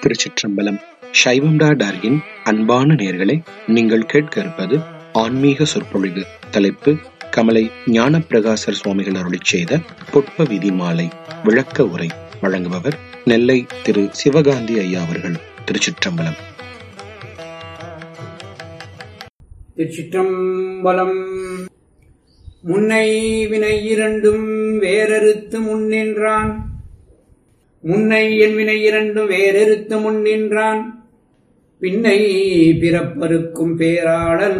திருச்சிற்றம்பலம் சைவம் டா டார்கின் அன்பான நேர்களே நீங்கள் கேட்க இருப்பது ஆன்மீக சொற்பொழிவு தலைப்பு கமலை ஞானப்பிரகாசர் சுவாமிகள் அருளிச் செய்த புட்ப விதி மாலை விளக்க உரை வழங்குபவர் நெல்லை திரு சிவகாந்தி ஐயா அவர்கள் திருச்சிற்றம்பலம் திருச்சிற்றம்பலம் முன்னை வினை இரண்டும் வேறறுத்து முன்னின்றான் முன்னை என் வினை இரண்டும் வேறறுத்து முன்னின்றான் பின்னை பிறப்பருக்கும் பேராளன்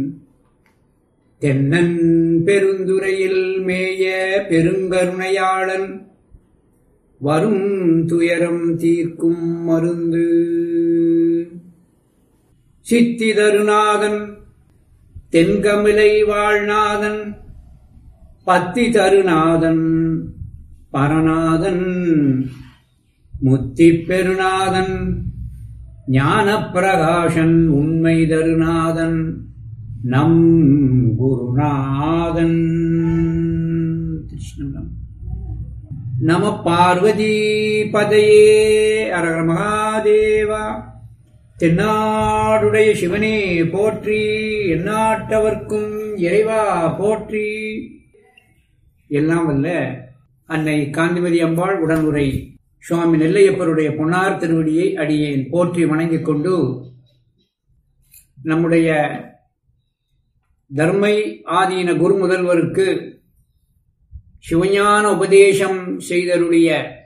தென்னன் பெருந்துரையில் மேய பெருங்கருணையாளன் வரும் துயரம் தீர்க்கும் மருந்து சித்தி தருநாதன் தென்கமிலை வாழ்நாதன் பத்தி தருநாதன் பரநாதன் முத்தி பெருநாதன் ஞானப்பிரகாசன் உண்மை தருநாதன் நம் குருநாதன் கிருஷ்ணன் நம பார்வதி பதையே அரகர மகாதேவா தென்னாடுடைய சிவனே போற்றி எந்நாட்டவர்க்கும் இறைவா போற்றி எல்லாம் வல்ல அன்னை காந்திமதி அம்பாள் உடனுரை சுவாமி நெல்லையப்பருடைய பொன்னார் திருவடியை அடியேன் போற்றி வணங்கிக் கொண்டு நம்முடைய தர்மை ஆதீன குரு முதல்வருக்கு சிவஞான உபதேசம் செய்தருடைய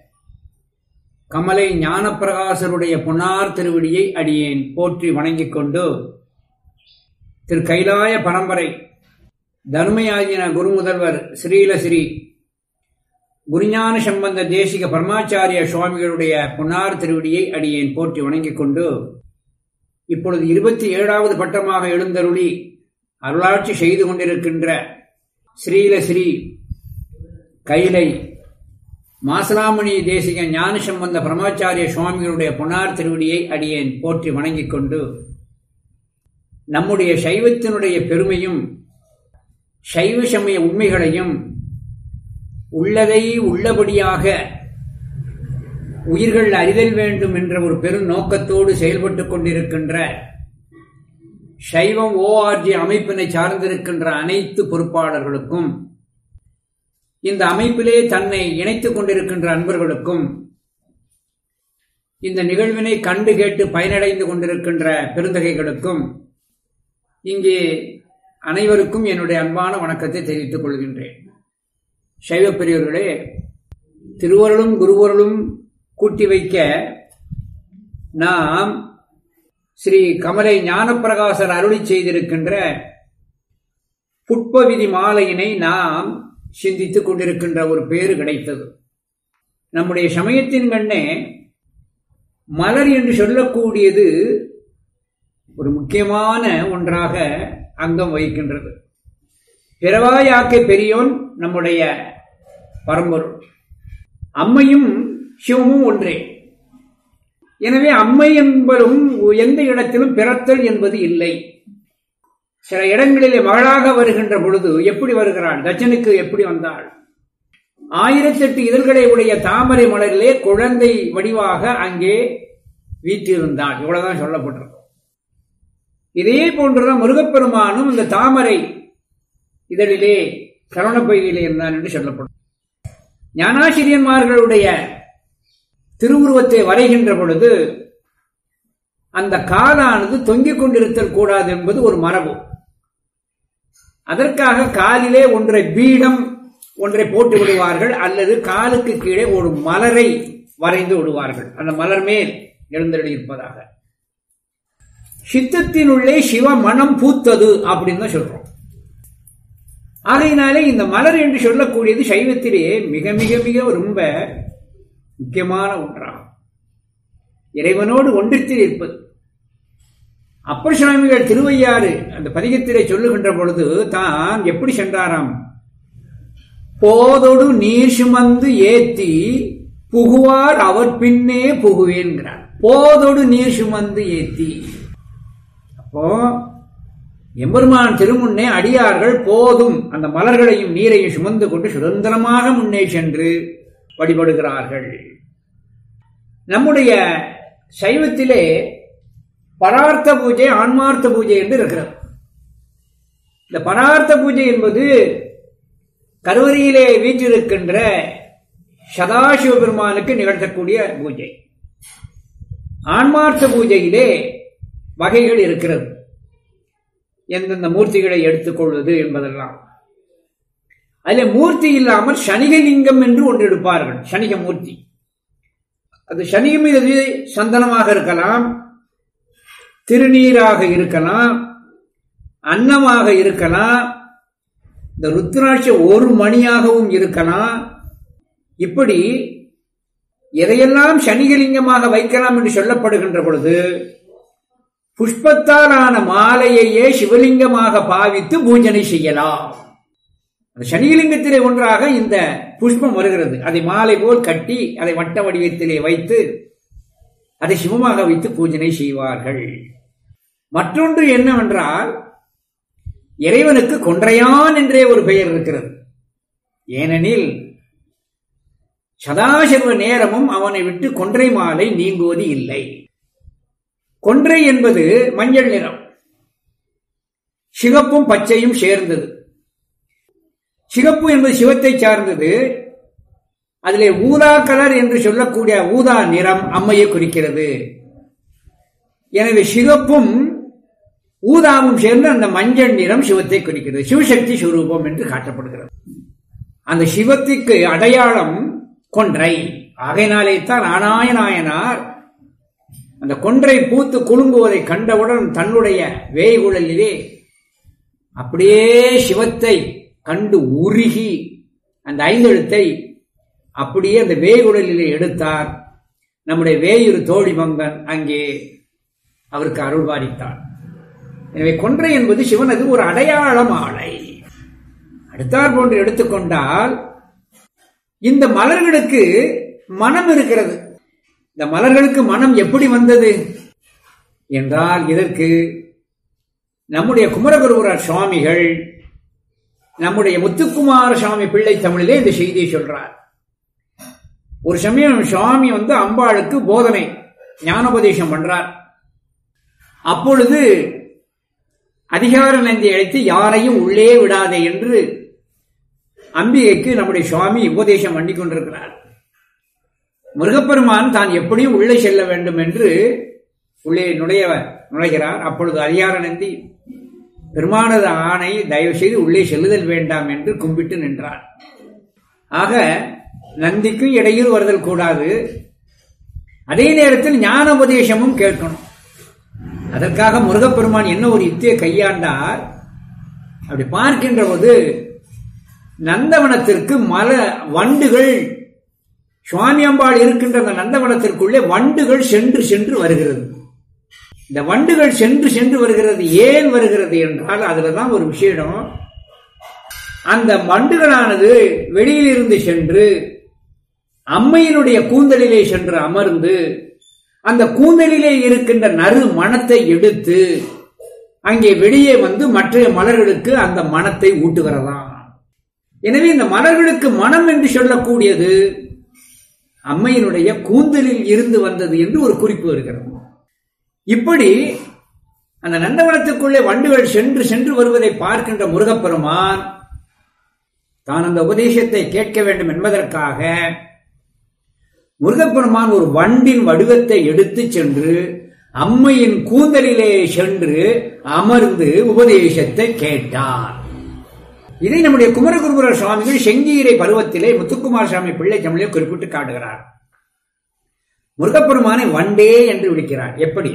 கமலை ஞானப்பிரகாசருடைய பொன்னார் திருவடியை அடியேன் போற்றி வணங்கிக் கொண்டு திரு கைலாய பரம்பரை தர்மயாஜின குருமுதல்வர் ஸ்ரீலஸ்ரீ குருஞான சம்பந்த தேசிக பரமாச்சாரிய சுவாமிகளுடைய பொன்னார் திருவடியை அடியேன் போற்றி வணங்கிக் கொண்டு இப்பொழுது இருபத்தி ஏழாவது பட்டமாக எழுந்தருளி அருளாட்சி செய்து கொண்டிருக்கின்ற ஸ்ரீலஸ்ரீ கைலை மாசலாமணி தேசிக ஞான சம்பந்த பரமாச்சாரிய சுவாமிகளுடைய பொன்னார் திருவடியை அடியேன் போற்றி வணங்கிக் கொண்டு நம்முடைய சைவத்தினுடைய பெருமையும் சைவ சமய உண்மைகளையும் உள்ளதை உள்ளபடியாக உயிர்கள் அறிதல் வேண்டும் என்ற ஒரு பெரும் நோக்கத்தோடு செயல்பட்டுக் கொண்டிருக்கின்ற சைவம் ஓஆர்ஜி அமைப்பினை சார்ந்திருக்கின்ற அனைத்து பொறுப்பாளர்களுக்கும் இந்த அமைப்பிலே தன்னை இணைத்துக் கொண்டிருக்கின்ற அன்பர்களுக்கும் இந்த நிகழ்வினை கண்டு கேட்டு பயனடைந்து கொண்டிருக்கின்ற பெருந்தகைகளுக்கும் இங்கே அனைவருக்கும் என்னுடைய அன்பான வணக்கத்தை தெரிவித்துக் கொள்கின்றேன் சைவ பெரியவர்களே திருவருளும் குருவருளும் கூட்டி வைக்க நாம் ஸ்ரீ கமலை ஞானப்பிரகாசர் அருளி செய்திருக்கின்ற புட்ப விதி மாலையினை நாம் சிந்தித்துக் கொண்டிருக்கின்ற ஒரு பேரு கிடைத்தது நம்முடைய சமயத்தின் கண்ணே மலர் என்று சொல்லக்கூடியது ஒரு முக்கியமான ஒன்றாக அங்கம் வகிக்கின்றது பிறவாயாக்கை பெரியோன் நம்முடைய பரம்பொருள் அம்மையும் சிவமும் ஒன்றே எனவே அம்மை என்பதும் எந்த இடத்திலும் பிறத்தல் என்பது இல்லை சில இடங்களிலே மகளாக வருகின்ற பொழுது எப்படி வருகிறாள் தச்சனுக்கு எப்படி வந்தாள் ஆயிரத்தெட்டு இதழ்களை உடைய தாமரை மலரிலே குழந்தை வடிவாக அங்கே வீற்றிருந்தாள் இவ்வளவுதான் சொல்லப்பட்டிருக்கும் இதே போன்றுதான் முருகப்பெருமானும் இந்த தாமரை இதழிலே சரவணப்பையிலே இருந்தான் என்று சொல்லப்படும் ஞானாசிரியன்மார்களுடைய திருவுருவத்தை வரைகின்ற பொழுது அந்த காலானது தொங்கிக் கொண்டிருத்தல் கூடாது என்பது ஒரு மரபு அதற்காக காலிலே ஒன்றை பீடம் ஒன்றை போட்டு விடுவார்கள் அல்லது காலுக்கு கீழே ஒரு மலரை வரைந்து விடுவார்கள் அந்த மலர் மேல் எழுந்தருளி இருப்பதாக சித்தத்தினுள்ளே சிவ மனம் பூத்தது அப்படின்னு தான் சொல்றோம் ஆகையினாலே இந்த மலர் என்று சொல்லக்கூடியது சைவத்திலே மிக மிக மிக ரொம்ப முக்கியமான ஒன்றாகும் இறைவனோடு ஒன்றித்து இருப்பது அப்பர் சுவாமிகள் திருவையாறு அந்த பதிகத்திலே சொல்லுகின்ற பொழுது தான் எப்படி சென்றாராம் போதொடு நீர் சுமந்து ஏத்தி புகுவார் அவர் பின்னே புகுவேன்கிறார் போதொடு நீர் சுமந்து ஏத்தி அப்போ எம்பெருமான் திருமுன்னே அடியார்கள் போதும் அந்த மலர்களையும் நீரையும் சுமந்து கொண்டு சுதந்திரமாக முன்னே சென்று வழிபடுகிறார்கள் நம்முடைய சைவத்திலே பரார்த்த பூஜை ஆன்மார்த்த பூஜை என்று இருக்கிறது இந்த பரார்த்த பூஜை என்பது கருவறையிலே வீற்றிருக்கின்ற சதாசிவ பெருமானுக்கு நிகழ்த்தக்கூடிய பூஜை ஆன்மார்த்த பூஜையிலே வகைகள் இருக்கிறது எந்தெந்த மூர்த்திகளை எடுத்துக்கொள்வது என்பதெல்லாம் அதில் மூர்த்தி இல்லாமல் சனிகலிங்கம் என்று ஒன்று எடுப்பார்கள் சனிக மூர்த்தி அது சனிகம் மீது சந்தனமாக இருக்கலாம் திருநீராக இருக்கலாம் அன்னமாக இருக்கலாம் இந்த ருத்ராட்ச ஒரு மணியாகவும் இருக்கலாம் இப்படி எதையெல்லாம் சனிகலிங்கமாக வைக்கலாம் என்று சொல்லப்படுகின்ற பொழுது புஷ்பத்தாலான மாலையையே சிவலிங்கமாக பாவித்து பூஜனை செய்யலாம் சனிலிங்கத்திலே ஒன்றாக இந்த புஷ்பம் வருகிறது அதை மாலை போல் கட்டி அதை வட்ட வடிவத்திலே வைத்து அதை சிவமாக வைத்து பூஜனை செய்வார்கள் மற்றொன்று என்னவென்றால் இறைவனுக்கு கொன்றையான் என்றே ஒரு பெயர் இருக்கிறது ஏனெனில் சதாசிவ நேரமும் அவனை விட்டு கொன்றை மாலை நீங்குவது இல்லை கொன்றை என்பது மஞ்சள் நிறம் சிகப்பும் பச்சையும் சேர்ந்தது சிகப்பு என்பது சிவத்தை சார்ந்தது அதிலே ஊதா கலர் என்று சொல்லக்கூடிய ஊதா நிறம் அம்மையை குறிக்கிறது எனவே சிகப்பும் ஊதாவும் சேர்ந்து அந்த மஞ்சள் நிறம் சிவத்தை குறிக்கிறது சிவசக்தி சுரூபம் என்று காட்டப்படுகிறது அந்த சிவத்துக்கு அடையாளம் கொன்றை ஆகையினாலே தான் ஆனாய நாயனார் அந்த கொன்றை பூத்து குலுங்குவதை கண்டவுடன் தன்னுடைய வேய்குழலிலே அப்படியே சிவத்தை கண்டு உருகி அந்த ஐந்தெழுத்தை அப்படியே அந்த வேய்குழலிலே எடுத்தார் நம்முடைய வேயுறு தோழி மங்கன் அங்கே அவருக்கு அருள்பாலித்தார் எனவே கொன்றை என்பது சிவனது ஒரு அடையாள மாலை அடுத்தார் போன்று எடுத்துக்கொண்டால் இந்த மலர்களுக்கு மனம் இருக்கிறது இந்த மலர்களுக்கு மனம் எப்படி வந்தது என்றால் இதற்கு நம்முடைய குமரகுருவரார் சுவாமிகள் நம்முடைய முத்துக்குமார சுவாமி பிள்ளை தமிழிலே இந்த செய்தியை சொல்றார் ஒரு சமயம் சுவாமி வந்து அம்பாளுக்கு போதனை ஞானோபதேசம் பண்றார் அப்பொழுது அதிகார நந்தி அழைத்து யாரையும் உள்ளே விடாதே என்று அம்பிகைக்கு நம்முடைய சுவாமி உபதேசம் பண்ணி கொண்டிருக்கிறார் முருகப்பெருமான் தான் எப்படியும் உள்ளே செல்ல வேண்டும் என்று உள்ளே நுழைய நுழைகிறார் அப்பொழுது அதிகார நந்தி பெருமானது ஆணை தயவு செய்து உள்ளே செல்லுதல் வேண்டாம் என்று கும்பிட்டு நின்றார் ஆக நந்திக்கும் இடையில் வருதல் கூடாது அதே நேரத்தில் ஞான உபதேசமும் கேட்கணும் அதற்காக முருகப்பெருமான் என்ன ஒரு யுத்தியை கையாண்டார் அப்படி பார்க்கின்ற போது நந்தவனத்திற்கு மல வண்டுகள் சுவாமி அம்பாள் இருக்கின்ற அந்த நந்தவனத்திற்குள்ளே வண்டுகள் சென்று சென்று வருகிறது இந்த வண்டுகள் சென்று சென்று வருகிறது ஏன் வருகிறது என்றால் அதுலதான் ஒரு விஷயம் அந்த வண்டுகளானது வெளியில் இருந்து சென்று அம்மையினுடைய கூந்தலிலே சென்று அமர்ந்து அந்த கூந்தலிலே இருக்கின்ற நறு மணத்தை எடுத்து அங்கே வெளியே வந்து மற்ற மலர்களுக்கு அந்த மனத்தை ஊட்டுகிறதாம் எனவே இந்த மலர்களுக்கு மனம் என்று சொல்லக்கூடியது அம்மையினுடைய கூந்தலில் இருந்து வந்தது என்று ஒரு குறிப்பு இருக்கிறது இப்படி அந்த நந்தவனத்துக்குள்ளே வண்டுகள் சென்று சென்று வருவதை பார்க்கின்ற முருகப்பெருமான் தான் அந்த உபதேசத்தை கேட்க வேண்டும் என்பதற்காக முருகப்பெருமான் ஒரு வண்டின் வடிவத்தை எடுத்து சென்று அம்மையின் கூந்தலிலே சென்று அமர்ந்து உபதேசத்தை கேட்டார் இதை நம்முடைய குமரகுருபுர சுவாமிகள் செங்கீரை பருவத்திலே முத்துக்குமார சுவாமி பிள்ளை தமிழே குறிப்பிட்டு காட்டுகிறார் முருகப்பெருமானை வண்டே என்று விളിக்கிறார் எப்படி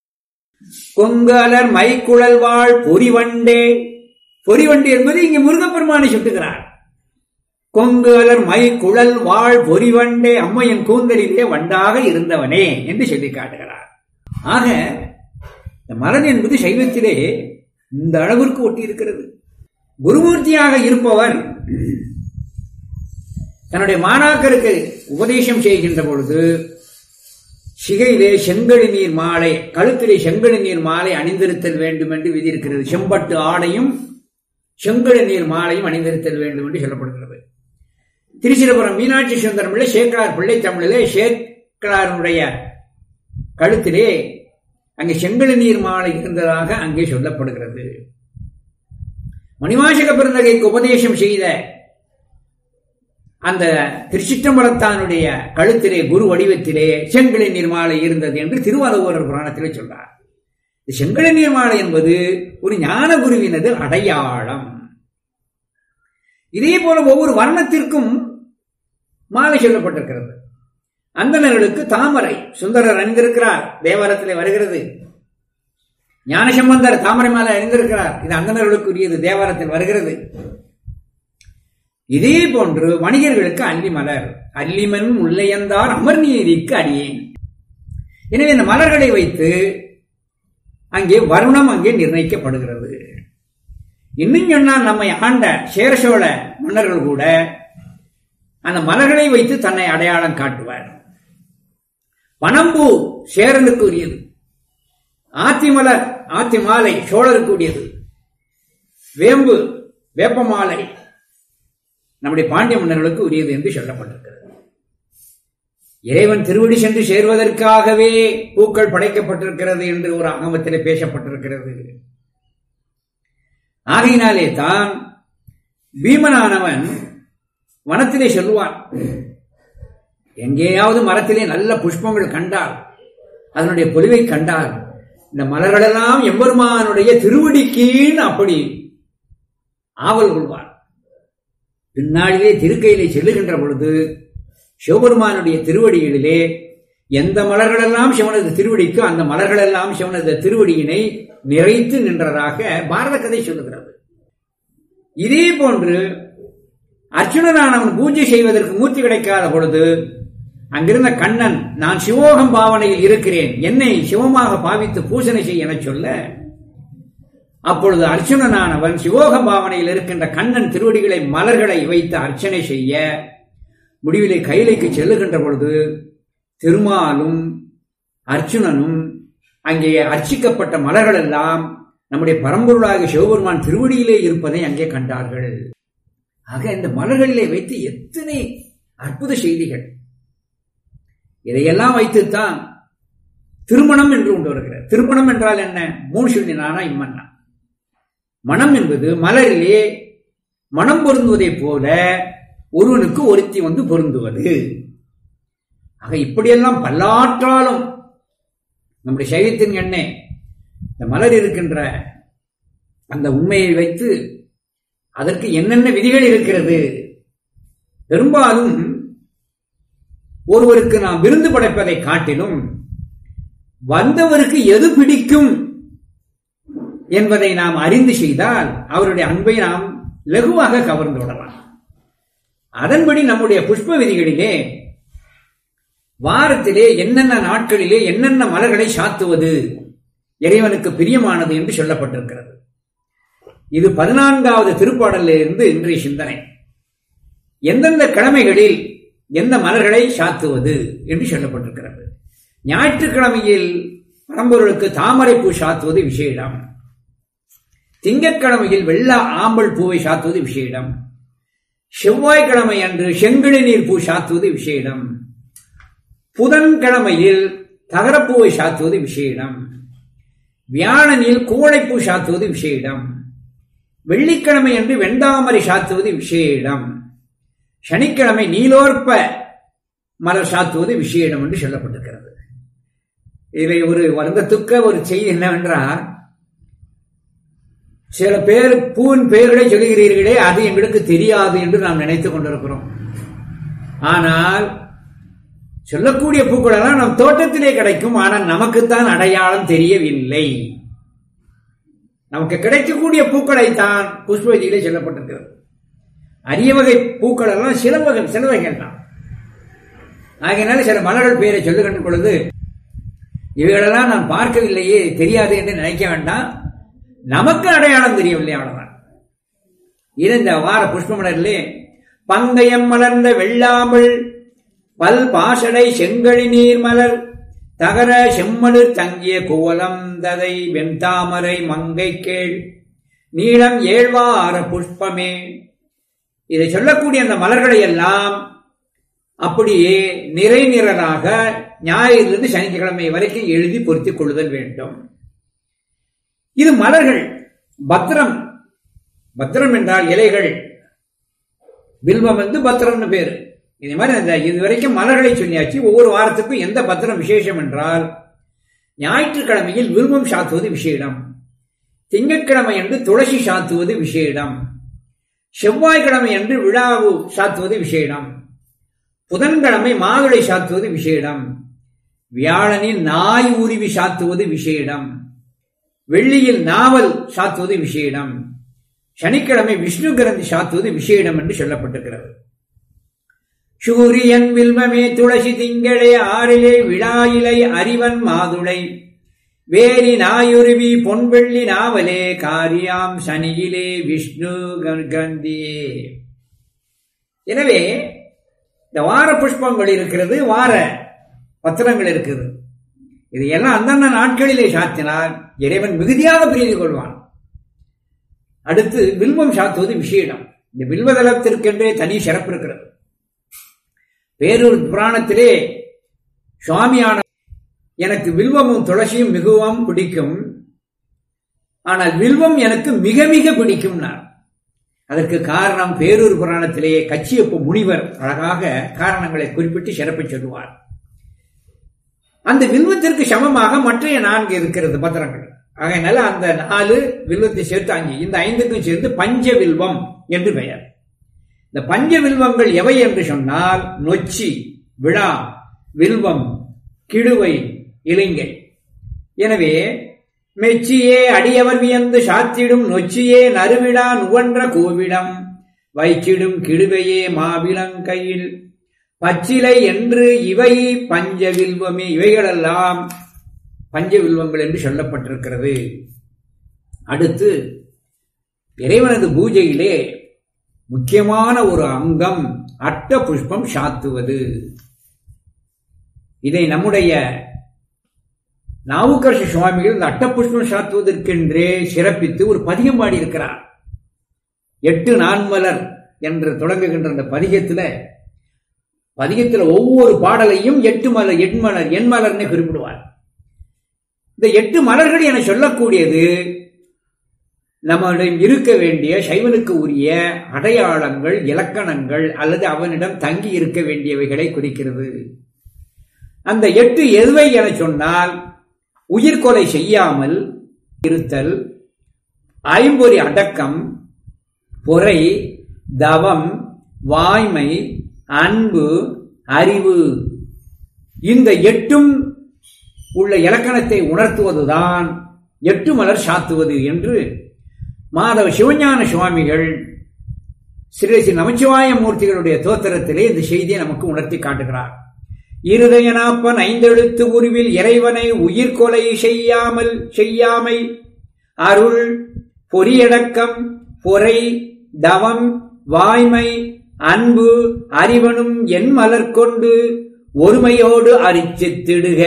கொங்கலர் மைக்குழல் வாழ் பொறிவண்டே பொறிவண்டு என்பது இங்கு முருகப்பெருமானை சுட்டுகிறார் கொங்கு அலர் மை குழல் வாழ் பொறிவண்டே அம்மையின் கூந்தலிலே வண்டாக இருந்தவனே என்று சொல்லி காட்டுகிறார் ஆக இந்த மலன் என்பது சைவத்திலே இந்த அளவிற்கு ஒட்டி இருக்கிறது குருமூர்த்தியாக இருப்பவர் தன்னுடைய மாணாக்கருக்கு உபதேசம் செய்கின்ற பொழுது சிகையிலே செங்கழி நீர் மாலை கழுத்திலே செங்கழி நீர் மாலை அணிந்திருத்தல் வேண்டும் என்று விதியிருக்கிறது செம்பட்டு ஆடையும் செங்கழி நீர் மாலையும் அணிந்திருத்தல் வேண்டும் என்று சொல்லப்படுகிறது திருச்சிரபுரம் மீனாட்சி சுந்தரம் பிள்ளை சேக்கலார் பிள்ளை தமிழிலே சேக்கலாருடைய கழுத்திலே அங்கே செங்கழு நீர் மாலை இருந்ததாக அங்கே சொல்லப்படுகிறது மணிவாசக பிறந்தகைக்கு உபதேசம் செய்த அந்த திருச்சிற்றம்பலத்தானுடைய கழுத்திலே குரு வடிவத்திலே செங்கழி நீர்மாலை இருந்தது என்று திருவாரூரர் புராணத்திலே சொல்றார் செங்கழி நீர்மாலை என்பது ஒரு ஞான குருவினது அடையாளம் இதே போல ஒவ்வொரு வர்ணத்திற்கும் மாலை சொல்லப்பட்டிருக்கிறது அந்தணர்களுக்கு தாமரை சுந்தரர் அணிந்திருக்கிறார் தேவாரத்திலே வருகிறது ஞானசம்பந்தர் தாமரை மாலை அணிந்திருக்கிறார் இது அந்தணர்களுக்கு உரியது தேவாரத்தில் வருகிறது இதே போன்று வணிகர்களுக்கு அல்லி மலர் அல்லிமன் முல்லையந்தார் அமர்நீதிக்கு அடியேன் எனவே இந்த மலர்களை வைத்து அங்கே வருணம் அங்கே நிர்ணயிக்கப்படுகிறது இன்னும் சொன்னால் நம்மை ஆண்ட சேரசோழ மன்னர்கள் கூட அந்த மலர்களை வைத்து தன்னை அடையாளம் காட்டுவார் பனம்பூ சேரனுக்கு உரியது ஆத்தி மலர் ஆத்தி மாலை சோழருக்கு உரியது வேம்பு வேப்ப மாலை நம்முடைய பாண்டிய மன்னர்களுக்கு உரியது என்று சொல்லப்பட்டிருக்கிறது இறைவன் திருவடி சென்று சேர்வதற்காகவே பூக்கள் படைக்கப்பட்டிருக்கிறது என்று ஒரு அகமத்திலே பேசப்பட்டிருக்கிறது ஆகையினாலே தான் பீமனானவன் வனத்திலே சொல்லுவான் எங்கேயாவது மரத்திலே நல்ல புஷ்பங்கள் கண்டால் அதனுடைய பொலிவை கண்டால் இந்த மலர்களெல்லாம் எம்பெருமானுடைய திருவடிக்கீன்னு அப்படி ஆவல் கொள்வான் பின்னாளிலே திருக்கையிலே செல்லுகின்ற பொழுது சிவபெருமானுடைய திருவடிகளிலே எந்த மலர்களெல்லாம் சிவனது திருவடிக்கு அந்த மலர்களெல்லாம் சிவனது திருவடியினை நிறைத்து நின்றதாக பாரத கதை சொல்லுகிறது இதே போன்று அர்ச்சுனனானவன் பூஜை செய்வதற்கு மூர்த்தி கிடைக்காத பொழுது அங்கிருந்த கண்ணன் நான் சிவோகம் பாவனையில் இருக்கிறேன் என்னை சிவமாக பாவித்து பூசனை செய்ய என சொல்ல அப்பொழுது அர்ச்சுனனானவன் சிவோக பாவனையில் இருக்கின்ற கண்ணன் திருவடிகளை மலர்களை வைத்து அர்ச்சனை செய்ய முடிவிலே கைலைக்கு செல்லுகின்ற பொழுது திருமாலும் அர்ச்சுனனும் அங்கே அர்ச்சிக்கப்பட்ட மலர்கள் எல்லாம் நம்முடைய பரம்பொருளாக சிவபெருமான் திருவடியிலே இருப்பதை அங்கே கண்டார்கள் ஆக இந்த மலர்களிலே வைத்து எத்தனை அற்புத செய்திகள் இதையெல்லாம் வைத்துத்தான் திருமணம் என்று கொண்டு வருகிறார் திருமணம் என்றால் என்ன மூணு சொல்லினானா இம்மன்னா மனம் என்பது மலரிலே மனம் பொருந்துவதைப் போல ஒருவனுக்கு ஒருத்தி வந்து பொருந்துவது ஆக இப்படியெல்லாம் பல்லாற்றாலும் நம்முடைய சைவத்தின் எண்ணெய் இந்த மலர் இருக்கின்ற அந்த உண்மையை வைத்து அதற்கு என்னென்ன விதிகள் இருக்கிறது பெரும்பாலும் ஒருவருக்கு நாம் விருந்து படைப்பதை காட்டிலும் வந்தவருக்கு எது பிடிக்கும் என்பதை நாம் அறிந்து செய்தால் அவருடைய அன்பை நாம் லகுவாக கவர்ந்து விடலாம் அதன்படி நம்முடைய புஷ்ப விதிகளிலே வாரத்திலே என்னென்ன நாட்களிலே என்னென்ன மலர்களை சாத்துவது இறைவனுக்கு பிரியமானது என்று சொல்லப்பட்டிருக்கிறது இது பதினான்காவது திருப்பாடலில் இருந்து இன்றைய சிந்தனை எந்தெந்த கிழமைகளில் எந்த மலர்களை சாத்துவது என்று சொல்லப்பட்டிருக்கிறது ஞாயிற்றுக்கிழமையில் பரம்பொருளுக்கு தாமரை பூ சாத்துவது விசேடம் திங்கட்கிழமையில் வெள்ளா ஆம்பல் பூவை சாத்துவது விசேடம் செவ்வாய்க்கிழமை அன்று செங்கிழி நீர் பூ சாத்துவது விசேடம் புதன்கிழமையில் தகரப்பூவை சாத்துவது விசேடம் வியாழனில் கூழைப்பூ சாத்துவது விசேடம் வெள்ளிக்கிழமை அன்று வெண்டாமரை சாத்துவது விசேடம் சனிக்கிழமை நீலோற்ப மலர் சாத்துவது விசேடம் என்று சொல்லப்பட்டிருக்கிறது இதில் ஒரு வருந்தத்துக்க ஒரு செய்தி என்னவென்றால் சில பேர் பூவின் பெயர்களை சொல்லுகிறீர்களே அது எங்களுக்கு தெரியாது என்று நாம் நினைத்துக் கொண்டிருக்கிறோம் ஆனால் சொல்லக்கூடிய பூக்கள் எல்லாம் நம் தோட்டத்திலே கிடைக்கும் ஆனால் நமக்குத்தான் அடையாளம் தெரியவில்லை நமக்கு கிடைக்கக்கூடிய பூக்களை தான் புஷ்பவதியிலே சொல்லப்பட்டிருக்கிறது அரிய வகை பூக்கள் எல்லாம் சில வகை சில வகைகள் தான் ஆகையினால சில மலர்கள் பெயரை சொல்லுகின்ற பொழுது இவைகளெல்லாம் நான் பார்க்கவில்லையே தெரியாது என்று நினைக்க வேண்டாம் நமக்கு அடையாளம் தெரியவில்லை அவ்வளவுதான் இது இந்த வார புஷ்பமலரிலே பந்தயம் மலர்ந்த வெள்ளாமல் பல் பாசடை செங்கழி நீர் மலர் தகர செம்மலு தங்கிய கோலம் ததை வெண்தாமரை மங்கை கேள் நீளம் ஏழ்வார புஷ்பமே இதை சொல்லக்கூடிய அந்த மலர்களை எல்லாம் அப்படியே நிறை நிறராக ஞாயிறிலிருந்து சனிக்கிழமை வரைக்கும் எழுதி பொருத்திக் கொள்ளுதல் வேண்டும் இது மலர்கள் பத்திரம் பத்திரம் என்றால் இலைகள் வில்வம் வந்து பத்திரம்னு பேரு இதே மாதிரி அந்த இது வரைக்கும் மலர்களை சொல்லியாச்சு ஒவ்வொரு வாரத்துக்கும் எந்த பத்திரம் விசேஷம் என்றால் ஞாயிற்றுக்கிழமையில் வில்வம் சாத்துவது விசேடம் திங்கட்கிழமை என்று துளசி சாத்துவது விசேடம் செவ்வாய்க்கிழமை என்று விழாவு சாத்துவது விசேடம் புதன்கிழமை மாதுளை சாத்துவது விசேடம் வியாழனில் நாய் உருவி சாத்துவது விசேடம் வெள்ளியில் நாவல் சாத்துவது விசேடம் சனிக்கிழமை விஷ்ணு கிரந்தி சாத்துவது விசேடம் என்று சொல்லப்பட்டிருக்கிறது சூரியன் வில்வமே துளசி திங்களே ஆறிலே விழாயிலை அறிவன் மாதுளை வேரி நாயுருவி பொன்வெள்ளி நாவலே காரியாம் சனியிலே விஷ்ணு கந்தியே எனவே இந்த வார புஷ்பங்கள் இருக்கிறது வார பத்திரங்கள் இருக்குது இது எல்லாம் அந்தந்த நாட்களிலே சாத்தினால் இறைவன் மிகுதியாக பிரீதி கொள்வான் அடுத்து வில்வம் சாத்துவது விஷயம் இந்த வில்வதளத்திற்கென்றே தனி சிறப்பு இருக்கிறது பேரூர் புராணத்திலே சுவாமியான எனக்கு வில்வமும் துளசியும் மிகவும் பிடிக்கும் ஆனால் வில்வம் எனக்கு மிக மிக பிடிக்கும் அதற்கு காரணம் பேரூர் புராணத்திலேயே கச்சியப்ப முனிவர் அழகாக காரணங்களை குறிப்பிட்டு சிறப்பை சொல்லுவார் அந்த வில்வத்திற்கு சமமாக மற்றைய நான்கு இருக்கிறது பத்திரங்கள் ஆகையினால அந்த நாலு வில்வத்தை சேர்த்து அஞ்சு இந்த ஐந்துக்கும் சேர்ந்து பஞ்ச வில்வம் என்று பெயர் இந்த பஞ்ச வில்வங்கள் எவை என்று சொன்னால் நொச்சி விழா வில்வம் கிடுவை இலிங்கை எனவே மெச்சியே அடியவர் வியந்து சாத்திடும் நொச்சியே நறுவிடா நுவன்ற கோவிடம் வைச்சிடும் கிடுவையே மாவிலங்கையில் பச்சிலை என்று இவை பஞ்சவில்வமே இவைகளெல்லாம் பஞ்சவில்வங்கள் என்று சொல்லப்பட்டிருக்கிறது அடுத்து இறைவனது பூஜையிலே முக்கியமான ஒரு அங்கம் அட்ட புஷ்பம் சாத்துவது இதை நம்முடைய நாவுக்கரச சுவாமிகள் இந்த அட்டப்புஷ்பம் சாத்துவதற்கென்றே சிறப்பித்து ஒரு பதிகம் பாடி இருக்கிறார் எட்டு நான்மலர் என்று தொடங்குகின்ற அந்த பதிகத்துல பதிகத்துல ஒவ்வொரு பாடலையும் எட்டு மலர் எண்மலர் எண்மலர்னு குறிப்பிடுவார் இந்த எட்டு மலர்கள் என சொல்லக்கூடியது நம்மிடம் இருக்க வேண்டிய சைவனுக்கு உரிய அடையாளங்கள் இலக்கணங்கள் அல்லது அவனிடம் தங்கி இருக்க வேண்டியவைகளை குறிக்கிறது அந்த எட்டு எதுவை என சொன்னால் உயிர்கொலை செய்யாமல் இருத்தல் ஐம்பொறி அடக்கம் பொறை தவம் வாய்மை அன்பு அறிவு இந்த எட்டும் உள்ள இலக்கணத்தை உணர்த்துவதுதான் எட்டு மலர் சாத்துவது என்று மாதவ சிவஞான சுவாமிகள் ஸ்ரீ ஸ்ரீ நமச்சிவாய மூர்த்திகளுடைய தோத்திரத்திலே இந்த செய்தியை நமக்கு உணர்த்தி காட்டுகிறார் இருதயனாப்பன் ஐந்தெழுத்து உருவில் இறைவனை உயிர்கொலை செய்யாமல் செய்யாமை அருள் பொறியடக்கம் பொறை தவம் வாய்மை அன்பு அறிவனும் என் மலர் கொண்டு ஒருமையோடு அரிச்சித்திடுக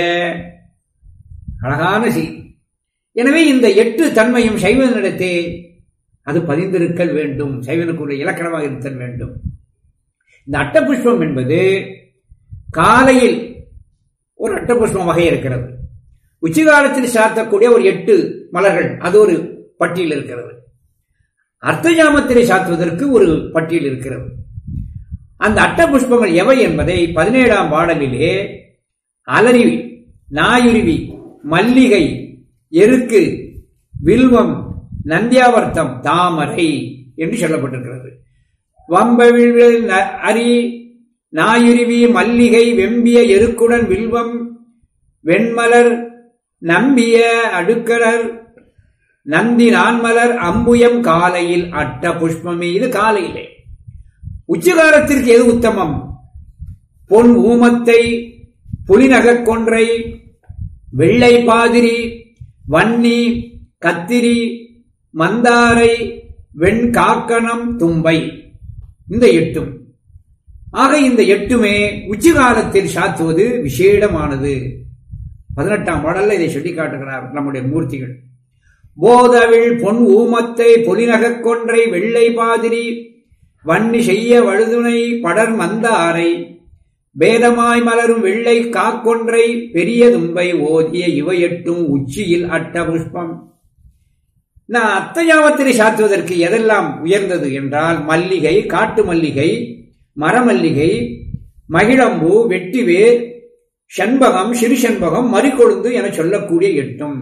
அழகான செய்தி எனவே இந்த எட்டு தன்மையும் சைவனிடத்தே அது பதிந்திருக்கல் வேண்டும் சைவனுக்குரிய இலக்கணமாக இருத்தல் வேண்டும் இந்த அட்டபுஷ்பம் என்பது காலையில் ஒரு அட்டபுஷ்பம் வகை இருக்கிறது உச்சி காலத்தில் சாத்தக்கூடிய ஒரு எட்டு மலர்கள் அது ஒரு பட்டியல் இருக்கிறது அர்த்த ஜாமத்திலே சாத்துவதற்கு ஒரு பட்டியல் இருக்கிறது அந்த அட்ட புஷ்பங்கள் எவை என்பதை பதினேழாம் பாடலிலே அலரி நாயுருவி மல்லிகை எருக்கு வில்வம் நந்தியாவர்த்தம் தாமரை என்று சொல்லப்பட்டிருக்கிறது வம்பவிழ் அரி நாயுருவி மல்லிகை வெம்பிய எருக்குடன் வில்வம் வெண்மலர் நம்பிய அடுக்கலர் நந்தி நான்மலர் அம்புயம் காலையில் அட்ட புஷ்பமே இது காலையிலே உச்சகாலத்திற்கு எது உத்தமம் பொன் ஊமத்தை புலிநகக் கொன்றை வெள்ளை பாதிரி வன்னி கத்திரி மந்தாரை வெண்காக்கணம் தும்பை இந்த எட்டும் ஆக இந்த எட்டுமே உச்சி காலத்தில் சாத்துவது விசேடமானது பதினெட்டாம் பாடல்ல இதை சொல்லி காட்டுகிறார் நம்முடைய மூர்த்திகள் போதவிழ் பொன் ஊமத்தை பொலிநகக் கொன்றை வெள்ளை பாதிரி வன்னி செய்ய வழுதுணை படர் மந்தாரை பேதமாய் மலரும் வெள்ளை காக்கொன்றை பெரிய தும்பை ஓதிய இவையெட்டும் உச்சியில் அட்ட புஷ்பம் நான் அத்தயாமத்தினை சாத்துவதற்கு எதெல்லாம் உயர்ந்தது என்றால் மல்லிகை காட்டு மல்லிகை மரமல்லிகை மகிழம்பு வெட்டிவேர் செண்பகம் சிறு செண்பகம் மறிக்கொழுந்து என சொல்லக்கூடிய எட்டும்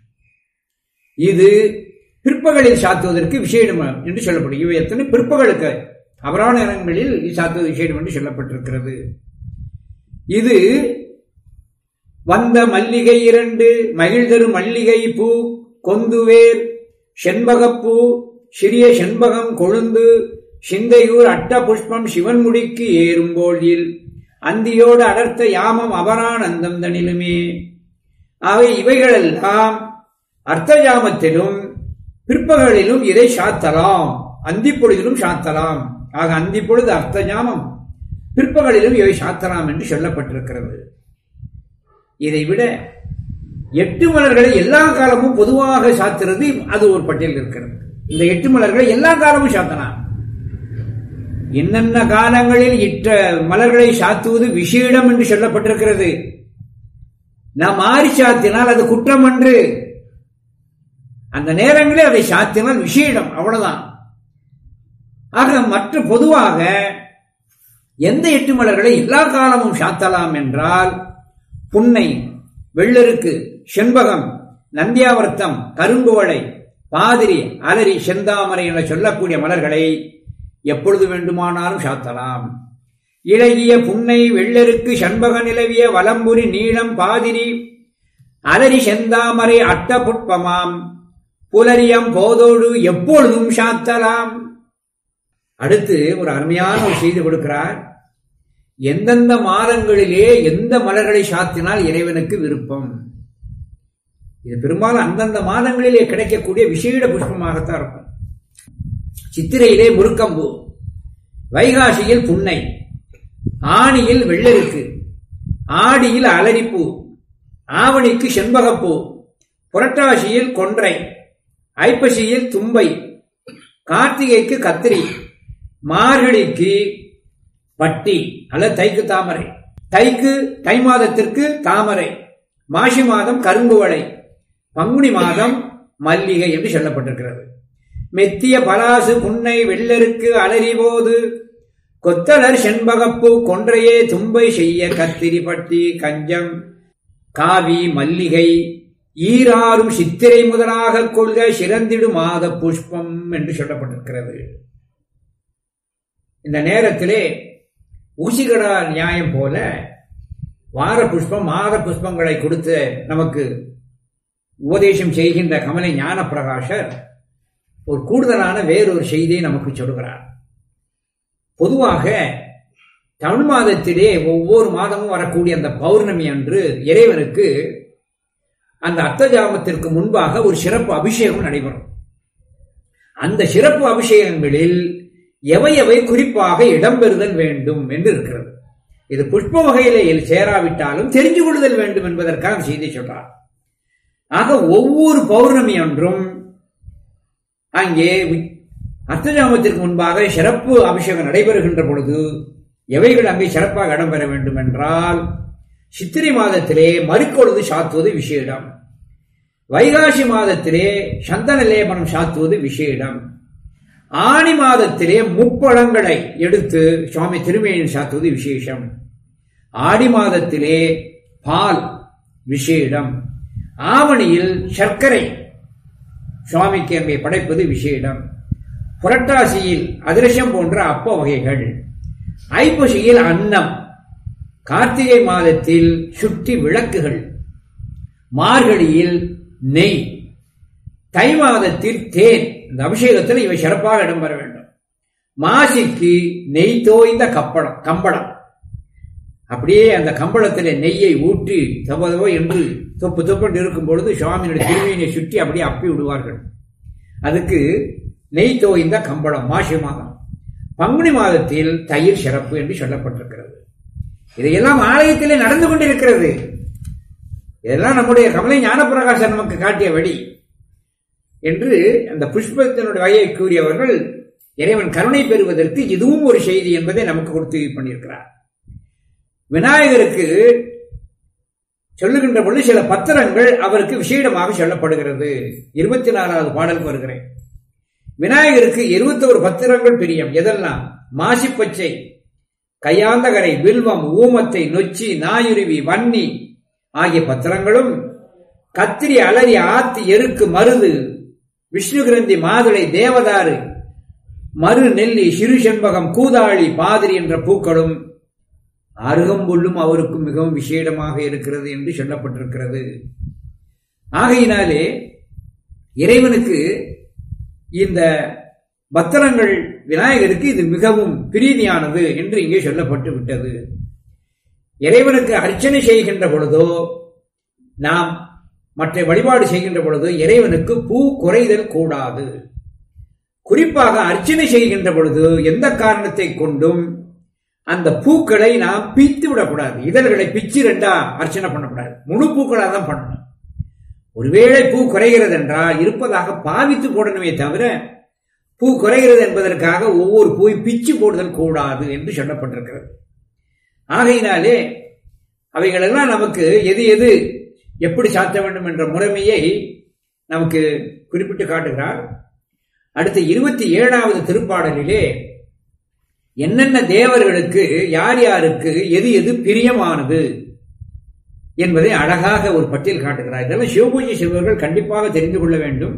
இது பிற்பகலில் சாத்துவதற்கு விசேடம் என்று சொல்லப்படும் இவை எத்தனை பிற்பகலுக்கு அபராண நேரங்களில் சாத்துவது விசேடம் என்று சொல்லப்பட்டிருக்கிறது இது வந்த மல்லிகை இரண்டு மகிழ்தரு மல்லிகை பூ கொந்துவேர் செண்பகப்பூ சிறிய செண்பகம் கொழுந்து சிந்தையூர் அட்ட புஷ்பம் சிவன்முடிக்கு ஏறும்போதில் அந்தியோடு அடர்த்த யாமம் அபரானந்தம் தனிலுமே அவை இவைகளெல்லாம் அர்த்த ஜாமத்திலும் பிற்பகலிலும் இதை சாத்தலாம் அந்தி பொழுதிலும் சாத்தலாம் ஆக அந்தி பொழுது அர்த்த ஜாமம் பிற்பகலிலும் இவை சாத்தலாம் என்று சொல்லப்பட்டிருக்கிறது இதை விட எட்டு மலர்களை எல்லா காலமும் பொதுவாக சாத்துறது அது ஒரு பட்டியல் இருக்கிறது இந்த எட்டு மலர்களை எல்லா காலமும் சாத்தலாம் என்னென்ன காலங்களில் இட்ட மலர்களை சாத்துவது விஷயிடம் என்று சொல்லப்பட்டிருக்கிறது நாம் மாறி சாத்தினால் அது குற்றம் அன்று அந்த நேரங்களில் அதை சாத்தினால் விஷயிடம் அவ்வளவுதான் ஆக மற்ற பொதுவாக எந்த எட்டு மலர்களை எல்லா காலமும் சாத்தலாம் என்றால் புன்னை வெள்ளருக்கு செண்பகம் நந்தியாவர்த்தம் கரும்புவளை பாதிரி அலரி செந்தாமரை என சொல்லக்கூடிய மலர்களை எப்பொழுது வேண்டுமானாலும் சாத்தலாம் இளகிய புன்னை வெள்ளருக்கு செண்பக நிலவிய வலம்புரி நீளம் பாதிரி அலரி செந்தாமரை அட்ட புட்பமாம் புலரியம் போதோடு எப்பொழுதும் சாத்தலாம் அடுத்து ஒரு அருமையான ஒரு செய்தி கொடுக்கிறார் எந்தெந்த மாதங்களிலே எந்த மலர்களை சாத்தினால் இறைவனுக்கு விருப்பம் இது பெரும்பாலும் அந்தந்த மாதங்களிலே கிடைக்கக்கூடிய விசேட புஷ்பமாகத்தான் இருக்கும் சித்திரையிலே முருக்கம்பூ வைகாசியில் புன்னை ஆணியில் வெள்ளருக்கு ஆடியில் அலரிப்பூ ஆவணிக்கு செண்பகப்பூ புரட்டாசியில் கொன்றை ஐப்பசியில் தும்பை கார்த்திகைக்கு கத்திரி மார்கழிக்கு பட்டி அல்லது தைக்கு தாமரை தைக்கு தை மாதத்திற்கு தாமரை மாசி மாதம் கரும்புவளை பங்குனி மாதம் மல்லிகை என்று சொல்லப்பட்டிருக்கிறது மெத்திய பலாசு புன்னை வெள்ளருக்கு அலறிபோது கொத்தலர் செண்பகப்பு கொன்றையே தும்பை செய்ய கத்திரி பட்டி கஞ்சம் காவி மல்லிகை ஈராறும் சித்திரை முதலாக கொள்க சிறந்திடு மாத புஷ்பம் என்று சொல்லப்பட்டிருக்கிறது இந்த நேரத்திலே ஊசிகடா நியாயம் போல வார புஷ்பம் மாத புஷ்பங்களை கொடுத்து நமக்கு உபதேசம் செய்கின்ற கமலை ஞான பிரகாஷர் ஒரு கூடுதலான வேறொரு செய்தியை நமக்கு சொல்கிறார் பொதுவாக தமிழ் மாதத்திலே ஒவ்வொரு மாதமும் வரக்கூடிய அந்த பௌர்ணமி அன்று இறைவனுக்கு அந்த அர்த்தஜாமத்திற்கு முன்பாக ஒரு சிறப்பு அபிஷேகம் நடைபெறும் அந்த சிறப்பு அபிஷேகங்களில் எவை எவை குறிப்பாக இடம்பெறுதல் வேண்டும் என்று இருக்கிறது இது புஷ்ப வகையில சேராவிட்டாலும் தெரிஞ்சு கொள்ளுதல் வேண்டும் என்பதற்காக செய்தி சொல்றார் ஆக ஒவ்வொரு பௌர்ணமி அன்றும் அங்கே அர்த்தஜாமத்திற்கு முன்பாக சிறப்பு அபிஷேகம் நடைபெறுகின்ற பொழுது எவைகள் அங்கே சிறப்பாக இடம்பெற வேண்டும் என்றால் சித்திரை மாதத்திலே மறுக்கொழுது சாத்துவது விஷேடம் வைகாசி மாதத்திலே சந்தன லேபனம் சாத்துவது விஷேடம் ஆணி மாதத்திலே முப்பழங்களை எடுத்து சுவாமி திருமேனில் சாத்துவது விசேஷம் ஆடி மாதத்திலே பால் விஷேடம் ஆவணியில் சர்க்கரை சுவாமிக்கு அங்கே படைப்பது விஷேடம் புரட்டாசியில் அதிரசம் போன்ற அப்ப வகைகள் ஐப்பசியில் அன்னம் கார்த்திகை மாதத்தில் சுட்டி விளக்குகள் மார்கழியில் நெய் தை மாதத்தில் தேன் இந்த அபிஷேகத்தில் இவை சிறப்பாக இடம்பெற வேண்டும் மாசிக்கு நெய் தோய்ந்த கப்படம் கம்பளம் அப்படியே அந்த கம்பளத்திலே நெய்யை ஊற்றி தவதவோ என்று தொப்பு தொப்பு இருக்கும் பொழுது சுவாமியினுடைய திருமையினை சுற்றி அப்படியே அப்பி விடுவார்கள் அதுக்கு நெய் தோய்ந்த கம்பளம் மாசி மாதம் பங்குனி மாதத்தில் தயிர் சிறப்பு என்று சொல்லப்பட்டிருக்கிறது இதையெல்லாம் ஆலயத்திலே நடந்து கொண்டிருக்கிறது இதெல்லாம் நம்முடைய கமலை ஞானப்பிரகாசன் நமக்கு காட்டிய வழி என்று அந்த புஷ்பத்தினுடைய வகையை கூறியவர்கள் இறைவன் கருணை பெறுவதற்கு இதுவும் ஒரு செய்தி என்பதை நமக்கு கொடுத்து பண்ணியிருக்கிறார் விநாயகருக்கு சொல்லுகின்ற பொழுது சில பத்திரங்கள் அவருக்கு விசேடமாக சொல்லப்படுகிறது இருபத்தி நாலாவது பாடல் வருகிறேன் விநாயகருக்கு இருபத்தோரு பத்திரங்கள் பிரியம் எதெல்லாம் மாசிப்பச்சை கையாந்தகரை வில்வம் ஊமத்தை நொச்சி நாயுருவி வன்னி ஆகிய பத்திரங்களும் கத்திரி அலரி ஆத்தி எருக்கு மருது விஷ்ணு கிரந்தி மாதுளை தேவதாறு மறு நெல்லி சிறு செண்பகம் கூதாளி பாதிரி என்ற பூக்களும் அருகம்புல்லும் அவருக்கும் மிகவும் விசேடமாக இருக்கிறது என்று சொல்லப்பட்டிருக்கிறது ஆகையினாலே இறைவனுக்கு இந்த பத்திரங்கள் விநாயகருக்கு இது மிகவும் பிரீதியானது என்று இங்கே சொல்லப்பட்டு விட்டது இறைவனுக்கு அர்ச்சனை செய்கின்ற பொழுதோ நாம் மற்ற வழிபாடு செய்கின்ற பொழுது இறைவனுக்கு பூ குறைதல் கூடாது குறிப்பாக அர்ச்சனை செய்கின்ற பொழுது எந்த காரணத்தை கொண்டும் அந்த பூக்களை நாம் பித்து விடக்கூடாது இதழ்களை பிச்சு ரெண்டா அர்ச்சனை பண்ணக்கூடாது முழு பூக்களாக தான் பண்ணணும் ஒருவேளை பூ குறைகிறது என்றால் இருப்பதாக பாவித்து போடணுமே தவிர பூ குறைகிறது என்பதற்காக ஒவ்வொரு பூவை பிச்சு போடுதல் கூடாது என்று சொல்லப்பட்டிருக்கிறது ஆகையினாலே அவைகளெல்லாம் நமக்கு எது எது எப்படி சாத்த வேண்டும் என்ற முறைமையை நமக்கு குறிப்பிட்டு காட்டுகிறார் அடுத்த இருபத்தி ஏழாவது திருப்பாடலிலே என்னென்ன தேவர்களுக்கு யார் யாருக்கு எது எது பிரியமானது என்பதை அழகாக ஒரு பட்டியல் காட்டுகிறார் இதெல்லாம் சிவபூஜை செய்பவர்கள் கண்டிப்பாக தெரிந்து கொள்ள வேண்டும்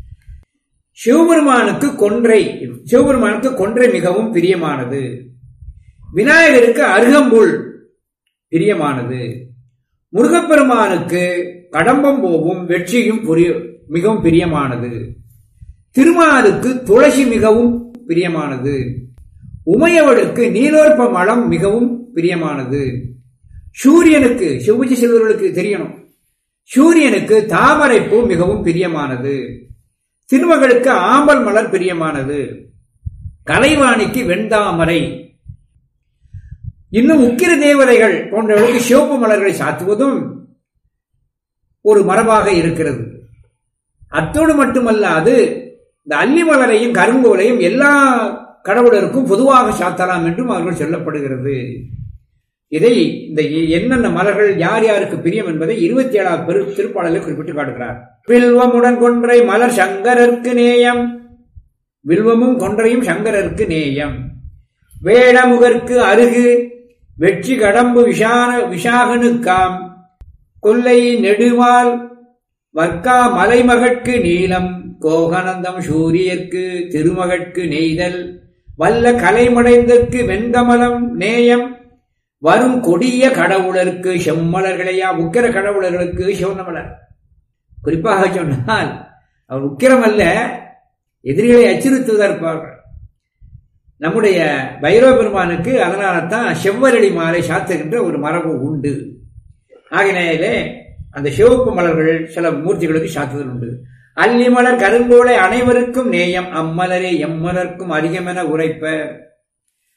சிவபெருமானுக்கு கொன்றை சிவபெருமானுக்கு கொன்றை மிகவும் பிரியமானது விநாயகருக்கு அருகம்புல் பிரியமானது முருகப்பெருமானுக்கு கடம்பம் போவும் வெற்றியும் மிகவும் பிரியமானது திருமாலுக்கு துளசி மிகவும் பிரியமானது உமையவளுக்கு நீலோற்ப மலம் மிகவும் பிரியமானது சூரியனுக்கு சிவபூஜை செல்வர்களுக்கு தெரியணும் சூரியனுக்கு தாமரைப்பூ மிகவும் பிரியமானது திருமகளுக்கு ஆம்பல் மலர் பிரியமானது கலைவாணிக்கு வெண்தாமரை இன்னும் உக்கிர தேவதைகள் போன்றவர்களுக்கு சிவப்பு மலர்களை சாத்துவதும் ஒரு மரபாக இருக்கிறது அத்தோடு மட்டுமல்லாது இந்த அல்லி மலரையும் கருங்கோலையும் எல்லா கடவுளருக்கும் பொதுவாக சாத்தலாம் என்றும் அவர்கள் சொல்லப்படுகிறது இதை இந்த என்னென்ன மலர்கள் யார் யாருக்கு பிரியம் என்பதை இருபத்தி ஏழாவது பெரு திருப்பாடலில் குறிப்பிட்டு காட்டுகிறார் வில்வமுடன் கொன்றை மலர் சங்கரருக்கு நேயம் வில்வமும் கொன்றையும் சங்கரருக்கு நேயம் வேடமுகற்கு அருகு வெற்றி கடம்பு விஷான விஷாகனுக்காம் கொல்லை நெடுமால் வர்க்கா மலைமகட்கு நீலம் கோகனந்தம் சூரியர்க்கு திருமகட்கு நெய்தல் வல்ல கலைமடைந்தற்கு வெண்கமலம் நேயம் வரும் கொடிய கடவுளருக்கு செம்மலர்களையா உக்கிர கடவுளர்களுக்கு சிவனமலர் குறிப்பாக சொன்னால் அவர் உக்கிரம் அல்ல எதிரிகளை அச்சுறுத்துவதற்பார்கள் நம்முடைய பைரவ பெருமானுக்கு அதனால தான் செவ்வரடி மாலை சாத்துகின்ற ஒரு மரபு உண்டு ஆகினாலே அந்த சிவப்பு மலர்கள் சில மூர்த்திகளுக்கு சாத்துதல் உண்டு அல்லி மலர் கருங்கோலை அனைவருக்கும் நேயம் அம்மலரே எம்மலர்க்கும் அதிகமென உரைப்ப